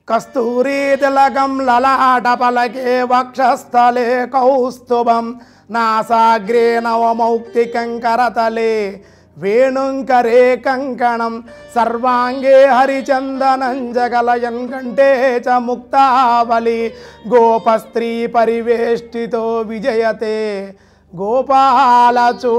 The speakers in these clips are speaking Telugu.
కస్తూరీ తిలకం లలాట పలకే వక్షస్థలే కౌస్తుభం నాసాగ్రే నవమౌక్తికం కరతలే వేణుంకరే కంకణం సర్వాంగే హరిచందనం జగలయన్ కంటే చ ముక్తావలి గోపస్త్రీ పరివేష్టితో విజయతే గోపాల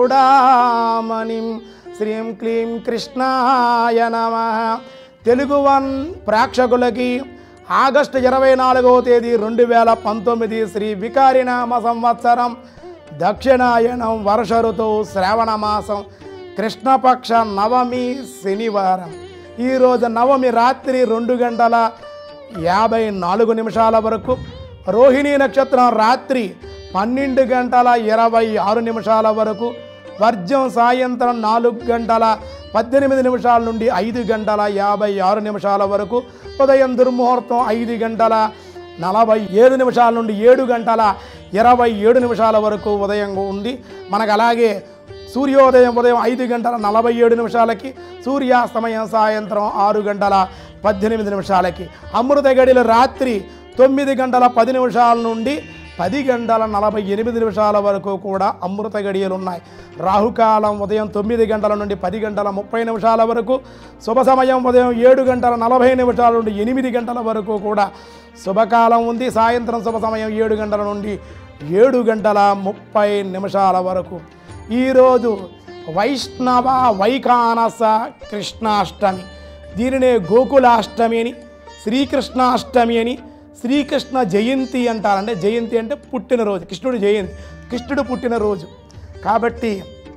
చూడామణిం శ్రీం క్లీం కృష్ణాయ నమ తెలుగు వన్ ప్రేక్షకులకి ఆగస్టు ఇరవై నాలుగవ తేదీ రెండు వేల పంతొమ్మిది శ్రీ వికారినామ సంవత్సరం దక్షిణాయనం వర్ష ఋతువు శ్రావణ మాసం కృష్ణపక్ష నవమి శనివారం ఈరోజు నవమి రాత్రి రెండు గంటల యాభై నాలుగు నిమిషాల వరకు రోహిణీ నక్షత్రం రాత్రి పన్నెండు గంటల ఇరవై ఆరు నిమిషాల వరకు వర్జం సాయంత్రం నాలుగు గంటల పద్దెనిమిది నిమిషాల నుండి ఐదు గంటల యాభై ఆరు నిమిషాల వరకు ఉదయం దుర్ముహూర్తం ఐదు గంటల నలభై ఏడు నిమిషాల నుండి ఏడు గంటల ఇరవై ఏడు నిమిషాల వరకు ఉదయం ఉంది మనకు అలాగే సూర్యోదయం ఉదయం ఐదు గంటల నలభై ఏడు నిమిషాలకి సూర్యాస్తమయం సాయంత్రం ఆరు గంటల పద్దెనిమిది నిమిషాలకి అమృత గడిలు రాత్రి తొమ్మిది గంటల పది నిమిషాల నుండి పది గంటల నలభై ఎనిమిది నిమిషాల వరకు కూడా అమృత గడియలు ఉన్నాయి రాహుకాలం ఉదయం తొమ్మిది గంటల నుండి పది గంటల ముప్పై నిమిషాల వరకు శుభ సమయం ఉదయం ఏడు గంటల నలభై నిమిషాల నుండి ఎనిమిది గంటల వరకు కూడా శుభకాలం ఉంది సాయంత్రం శుభ సమయం ఏడు గంటల నుండి ఏడు గంటల ముప్పై నిమిషాల వరకు ఈరోజు వైష్ణవ వైఖానస కృష్ణాష్టమి దీనినే గోకులాష్టమి అని శ్రీకృష్ణాష్టమి అని శ్రీకృష్ణ జయంతి అంటారంటే జయంతి అంటే పుట్టినరోజు కృష్ణుడి జయంతి కృష్ణుడు పుట్టినరోజు కాబట్టి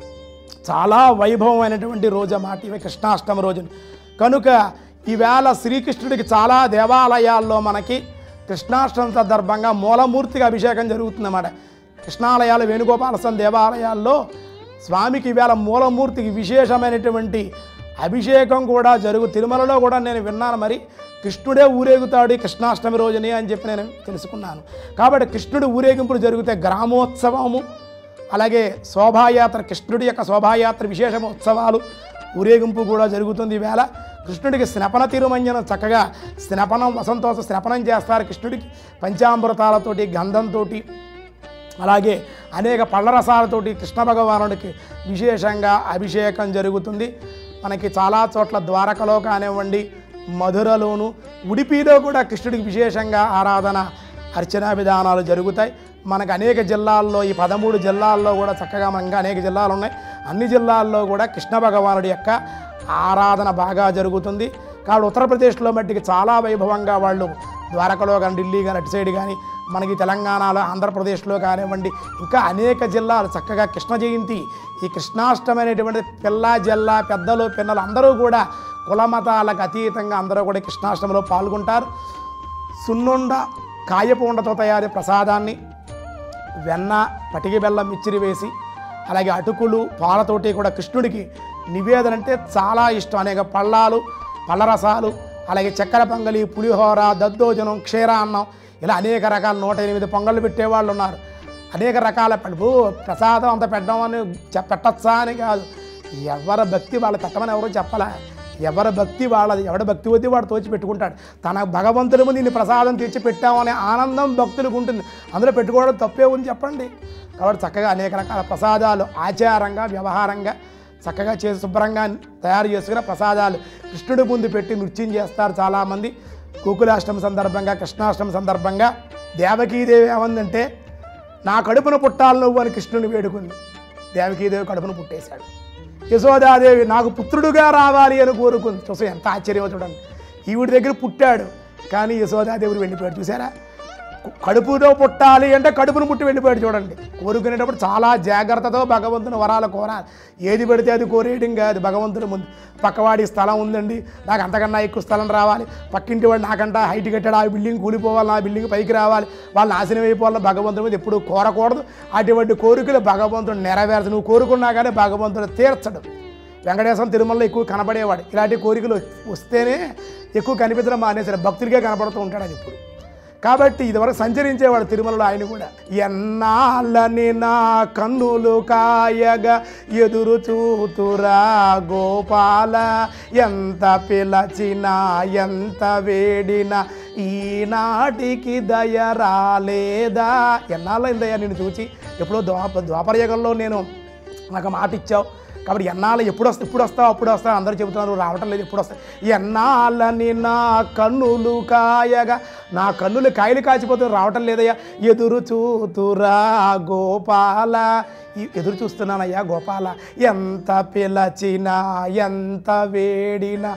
చాలా వైభవమైనటువంటి రోజు అన్నమాట ఇవి కృష్ణాష్టమి రోజున కనుక ఈవేళ శ్రీకృష్ణుడికి చాలా దేవాలయాల్లో మనకి కృష్ణాష్టమి సందర్భంగా మూలమూర్తిగా అభిషేకం జరుగుతుందన్నమాట కృష్ణాలయాలు వేణుగోపాల స్వామి దేవాలయాల్లో స్వామికి ఈవేళ మూలమూర్తికి విశేషమైనటువంటి అభిషేకం కూడా జరుగు తిరుమలలో కూడా నేను విన్నాను మరి కృష్ణుడే ఊరేగుతాడు ఈ కృష్ణాష్టమి రోజుని అని చెప్పి నేను తెలుసుకున్నాను కాబట్టి కృష్ణుడి ఊరేగింపులు జరిగితే గ్రామోత్సవము అలాగే శోభాయాత్ర కృష్ణుడి యొక్క శోభాయాత్ర విశేష ఉత్సవాలు ఊరేగింపు కూడా జరుగుతుంది ఈవేళ కృష్ణుడికి స్నపన తిరుమంజనం చక్కగా స్నపనం వసంతోత్సవ స్నపనం చేస్తారు కృష్ణుడికి పంచామృతాలతోటి గంధంతోటి అలాగే అనేక పళ్ళ రసాలతోటి కృష్ణ భగవానుడికి విశేషంగా అభిషేకం జరుగుతుంది మనకి చాలా చోట్ల ద్వారకలో కానివ్వండి మధురలోను ఉడిపిలో కూడా కృష్ణుడికి విశేషంగా ఆరాధన అర్చనా విధానాలు జరుగుతాయి మనకు అనేక జిల్లాల్లో ఈ పదమూడు జిల్లాల్లో కూడా చక్కగా మనకి అనేక జిల్లాలు ఉన్నాయి అన్ని జిల్లాల్లో కూడా కృష్ణ భగవానుడి యొక్క ఆరాధన బాగా జరుగుతుంది కాబట్టి ఉత్తరప్రదేశ్లో మట్టికి చాలా వైభవంగా వాళ్ళు ద్వారకలో కానీ ఢిల్లీ కానీ అటు సైడ్ కానీ మనకి తెలంగాణలో ఆంధ్రప్రదేశ్లో కానివ్వండి ఇంకా అనేక జిల్లాలు చక్కగా కృష్ణ జయంతి ఈ కృష్ణాష్టమి అనేటువంటి పిల్ల జిల్లా పెద్దలు పిన్నలు అందరూ కూడా కులమతాలకు అతీతంగా అందరూ కూడా ఈ కృష్ణాష్టమిలో పాల్గొంటారు సున్నుండ కాయపూండతో తయారీ ప్రసాదాన్ని వెన్న పటికి బెల్లం మిచ్చిరి వేసి అలాగే అటుకులు పాలతోటి కూడా కృష్ణుడికి నివేదన అంటే చాలా ఇష్టం అనేక పళ్ళాలు పళ్ళరసాలు అలాగే చక్కెర పొంగలి పులిహోర దద్దోజనం క్షీరాన్నం ఇలా అనేక రకాల నూట ఎనిమిది పొంగళ్ళు పెట్టేవాళ్ళు ఉన్నారు అనేక రకాల పడుపు ప్రసాదం అంత పెట్టడం అని చె- పెట్టచ్చా అని కాదు ఎవరి భక్తి వాళ్ళు పెట్టమని ఎవరో చెప్పలే ఎవరి భక్తి వాళ్ళది ఎవడ భక్తి వద్ది వాడు తోచి పెట్టుకుంటాడు తన భగవంతుడి ముందు ఇన్ని ప్రసాదం తెచ్చి పెట్టామనే ఆనందం భక్తులకు ఉంటుంది అందులో పెట్టుకోవడం తప్పే ఉంది చెప్పండి కాబట్టి చక్కగా అనేక రకాల ప్రసాదాలు ఆచారంగా వ్యవహారంగా చక్కగా చేసి శుభ్రంగా తయారు చేసుకున్న ప్రసాదాలు కృష్ణుడి ముందు పెట్టి నృత్యం చేస్తారు చాలామంది గోకులాష్టమి సందర్భంగా కృష్ణాష్టమి సందర్భంగా దేవకీదేవి ఏమందంటే నా కడుపున పుట్టాలి నువ్వు అని కృష్ణుని వేడుకుంది దేవకీదేవి కడుపున పుట్టేశాడు యశోదాదేవి నాకు పుత్రుడుగా రావాలి అని కోరుకుంది చూసా ఎంత ఆశ్చర్యం చూడండి ఈవిడి దగ్గర పుట్టాడు కానీ యశోదాదేవుడు వెళ్ళిపోయాడు చూసారా కు- కడుపులో పుట్టాలి అంటే కడుపును పుట్టి వెళ్ళిపోయాడు చూడండి కోరుకునేటప్పుడు చాలా జాగ్రత్తతో భగవంతుని వరాలు కోరాలి ఏది పెడితే అది కోరేయడం కాదు భగవంతుని ముందు పక్కవాడి స్థలం ఉందండి నాకు అంతకన్నా ఎక్కువ స్థలం రావాలి పక్కింటి వాడు నాకంటా హైట్ కట్టాడు ఆ బిల్డింగ్ కూలిపోవాలి నా బిల్డింగ్ పైకి రావాలి వాళ్ళు నాశనం అయిపోవాలి భగవంతుని మీద ఎప్పుడు కోరకూడదు అటువంటి కోరికలు భగవంతుడు నెరవేర్చు నువ్వు కోరుకున్నా కానీ భగవంతుడు తీర్చడు వెంకటేశ్వరం తిరుమలలో ఎక్కువ కనబడేవాడు ఇలాంటి కోరికలు వస్తేనే ఎక్కువ కనిపించడం మానేసారు భక్తుడిగా కనపడుతూ ఉంటాడు అది ఇప్పుడు కాబట్టి ఇదివరకు సంచరించేవాడు తిరుమలలో ఆయన కూడా ఎన్నాళ్ళని నా కన్నులు కాయగా ఎదురు చూతురా గోపాల ఎంత పిలచినా ఎంత వేడినా ఈనాటికి దయ రాలేదా ఎన్నాళ్ళైందయ్యా నేను చూచి ఎప్పుడో ద్వాప ద్వాపరయుగంలో నేను నాకు మాట ఇచ్చావు కాబట్టి ఎన్నాళ్ళు ఎప్పుడు వస్తా ఇప్పుడు వస్తావు అప్పుడు వస్తావు అందరూ చెబుతున్నారు రావటం లేదు ఎప్పుడు వస్తాయి ఎన్నాళ్ళని నా కన్నులు కాయగా నా కన్నులు కాయలు కాచిపోతే రావటం లేదయ్యా ఎదురు చూతురా గోపాల ఈ ఎదురు చూస్తున్నానయ్యా గోపాల ఎంత పిలచినా ఎంత వేడినా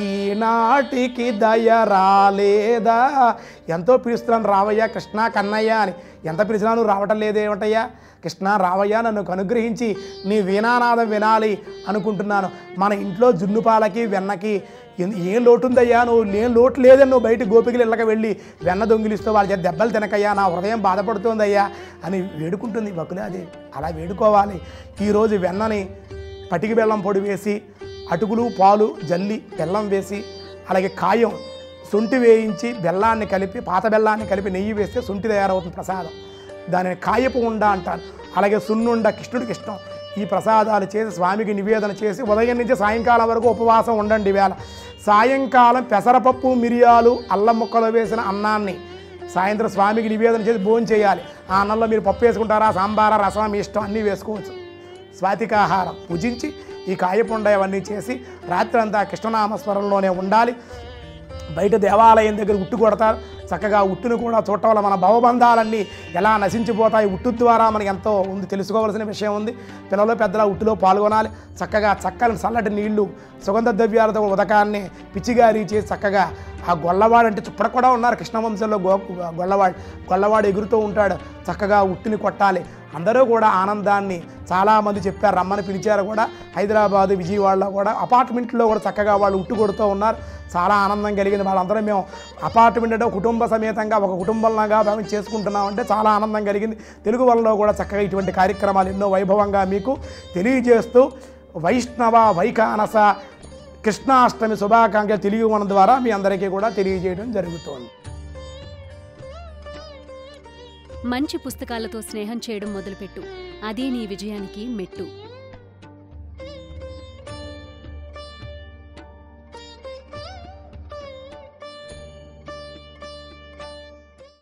ఈనాటికి దయ రాలేదా ఎంతో పిలుస్తున్నాను రావయ్యా కృష్ణ కన్నయ్య అని ఎంత పిలిచినా నువ్వు రావటం లేదేమిటయ్యా కృష్ణ రావయ్య నన్ను అనుగ్రహించి నీ వీణానాదం వినాలి అనుకుంటున్నాను మన ఇంట్లో జున్నుపాలకి వెన్నకి ఎన్- ఏం లోటు ఉందయ్యా నువ్వు ఏం లోటు లేదని నువ్వు బయట గోపికలు ఇళ్ళకి వెళ్ళి వెన్న దొంగిలిస్తూ వాళ్ళ చేత దెబ్బలు తినకయ్యా నా హృదయం బాధపడుతోందయ్యా అని వేడుకుంటుంది బకులాది అలా వేడుకోవాలి ఈరోజు వెన్నని పటికి బెల్లం పొడి వేసి అటుకులు పాలు జల్లి బెల్లం వేసి అలాగే కాయం శొంఠి వేయించి బెల్లాన్ని కలిపి పాత బెల్లాన్ని కలిపి నెయ్యి వేస్తే శొంఠి తయారవుతుంది ప్రసాదం దానిని కాయపు ఉండ అంటారు అలాగే సున్నుండ కృష్ణుడికి ఇష్టం ఈ ప్రసాదాలు చేసి స్వామికి నివేదన చేసి ఉదయం నుంచి సాయంకాలం వరకు ఉపవాసం ఉండండి వేళ సాయంకాలం పెసరపప్పు మిరియాలు అల్లం ముక్కలు వేసిన అన్నాన్ని సాయంత్రం స్వామికి నివేదన చేసి భోజనం చేయాలి ఆ అన్నంలో మీరు పప్పు వేసుకుంటారా సాంబారా రసం మీ ఇష్టం అన్నీ వేసుకోవచ్చు స్వాతికాహారం పూజించి ఈ కాయపుండ అవన్నీ చేసి రాత్రంతా కృష్ణనామస్వరంలోనే ఉండాలి బయట దేవాలయం దగ్గర ఉట్టు కొడతారు చక్కగా ఉట్టును కూడా చూడటం వల్ల మన భవబంధాలన్నీ ఎలా నశించిపోతాయి ఉట్టు ద్వారా మనకి ఎంతో ఉంది తెలుసుకోవాల్సిన విషయం ఉంది పిల్లలు పెద్దల ఉట్టులో పాల్గొనాలి చక్కగా చక్కని చల్లటి నీళ్లు సుగంధ ద్రవ్యాలతో ఉదకాన్ని పిచ్చిగారి చేసి చక్కగా ఆ గొల్లవాడు అంటే చుప్పడ కూడా ఉన్నారు కృష్ణవంశంలో గో గొల్లవాడు గొల్లవాడు ఎగురుతూ ఉంటాడు చక్కగా ఉట్టిని కొట్టాలి అందరూ కూడా ఆనందాన్ని చాలామంది చెప్పారు రమ్మని పిలిచారు కూడా హైదరాబాద్ విజయవాడలో కూడా అపార్ట్మెంట్లో కూడా చక్కగా వాళ్ళు ఉట్టు కొడుతూ ఉన్నారు చాలా ఆనందం కలిగింది వాళ్ళందరూ మేము అపార్ట్మెంట్ అంటే కుటుంబ సమేతంగా ఒక కుటుంబంలాగా మేము చేసుకుంటున్నాం అంటే చాలా ఆనందం కలిగింది తెలుగు వాళ్ళలో కూడా చక్కగా ఇటువంటి కార్యక్రమాలు ఎన్నో వైభవంగా మీకు తెలియజేస్తూ వైష్ణవ వైకానస కృష్ణాష్టమి శుభాకాంక్షలు తెలుగు మన ద్వారా మీ అందరికీ కూడా తెలియజేయడం జరుగుతోంది మంచి పుస్తకాలతో స్నేహం చేయడం మొదలుపెట్టు అదే నీ విజయానికి మెట్టు